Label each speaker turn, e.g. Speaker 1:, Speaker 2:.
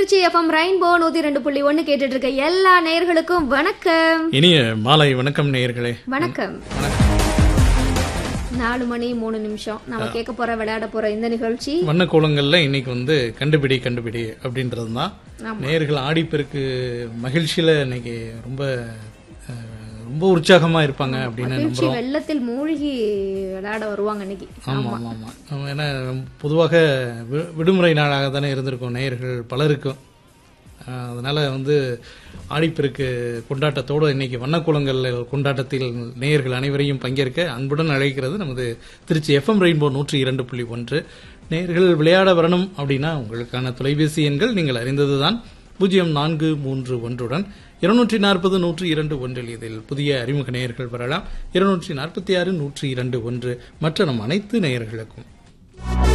Speaker 1: Trichy FM rainbow நூத்தி ரெண்டு புள்ளி ஒன்னு கேட்டுட்டு இருக்க எல்லா நேயர்களுக்கும் வணக்கம்
Speaker 2: இனிய மாலை வணக்கம் நேயர்களே
Speaker 1: வணக்கம் நாலு மணி மூணு நிமிஷம் நம்ம கேட்க போற விளையாட போற இந்த நிகழ்ச்சி
Speaker 2: வண்ண கோலங்கள்ல இன்னைக்கு வந்து கண்டுபிடி கண்டுபிடி அப்படின்றது தான்
Speaker 1: ஆமா.
Speaker 2: நேயர்கள் ஆடிப்பெருக்கு மகிழ்ச்சியில இன்னைக்கு ரொம்ப அஹ், ரொம்ப உற்சாகமா இருப்பாங்க அப்படின்னு
Speaker 1: மகிழ்ச்சி
Speaker 2: நம்புறோம்
Speaker 1: வெள்ளத்தில் மூழ்கி விளையாட வருவாங்க இன்னைக்கு
Speaker 2: ஆமா ஆமா ஆமா ஆமா, ஏன்னா பொதுவாக வி- விடுமுறை நாளாக தானே இருந்திருக்கும் நேயர்கள் பலருக்கும் அஹ், அதனால வந்து ஆடிப்பெருக்கு கொண்டாட்டத்தோடு இன்னைக்கு வண்ணக்குளங்கள் கொண்டாட்டத்தில் நேயர்கள் அனைவரையும் பங்கேற்க அன்புடன் அழைக்கிறது நமது திருச்சி எஃப்எம் ரெயின்போ நூற்றி இரண்டு புள்ளி ஒன்று நேயர்கள் விளையாட வரணும் அப்படின்னா உங்களுக்கான தொலைபேசி எண்கள் நீங்கள் அறிந்ததுதான் பூஜ்ஜியம் நான்கு மூன்று ஒன்றுடன் இருநூற்றி நாற்பது நூற்றி இரண்டு ஒன்றில் இதில் புதிய அறிமுக நேயர்கள் வரலாம் இருநூற்றி நாற்பத்தி ஆறு நூற்றி இரண்டு ஒன்று மற்ற நம் அனைத்து நேயர்களுக்கும்